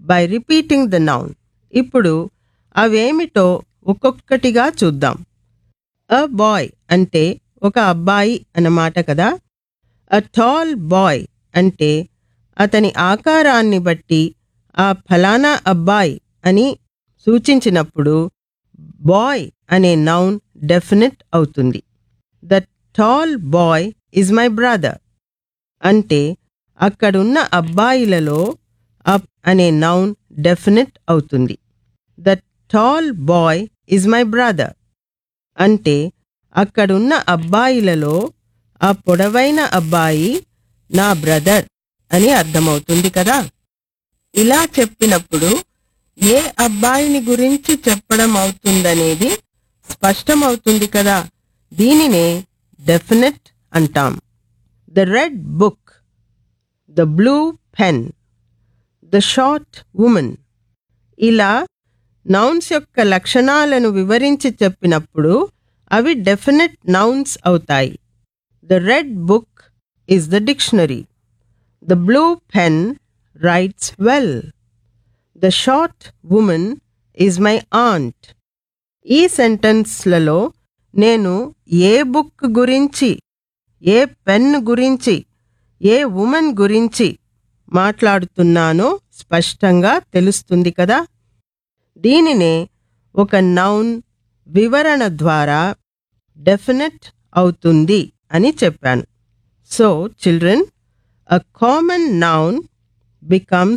by repeating the noun ఇప్పుడు అవేమిటో ఒక్కొక్కటిగా చూద్దాం అ బాయ్ అంటే ఒక అబ్బాయి అన్నమాట కదా అ టాల్ బాయ్ అంటే అతని ఆకారాన్ని బట్టి ఆ ఫలానా అబ్బాయి అని సూచించినప్పుడు బాయ్ అనే నౌన్ డెఫినెట్ అవుతుంది the tall boy is my brother అంటే అక్కడున్న అబ్బాయిలలో అప్ అనే నౌన్ డెఫినెట్ అవుతుంది the tall boy is my brother అంటే అక్కడున్న అబ్బాయిలలో ఆ పొడవైన అబ్బాయి నా బ్రదర్ అని అర్థమవుతుంది కదా ఇలా చెప్పినప్పుడు ఏ అబ్బాయిని గురించి చెప్పడం అవుతుందనేది స్పష్టమవుతుంది కదా దీనినే డెఫినెట్ అంటాం the red book the blue pen the short women ఇలా నౌన్స్ యొక్క లక్షణాలను వివరించి చెప్పినప్పుడు అవి డెఫినెట్ నౌన్స్ అవుతాయి the red book is the dictionary the blue pen writes well the short women is my aunt ఈ సెంటెన్స్లలో నేను ఏ బుక్ గురించి ఏ పెన్ గురించి ఏ ఉమెన్ గురించి మాట్లాడుతున్నానో స్పష్టంగా తెలుస్తుంది కదా దీనినే ఒక నౌన్ వివరణ ద్వారా డెఫినెట్ అవుతుంది అని చెప్పాను so children a common noun becomes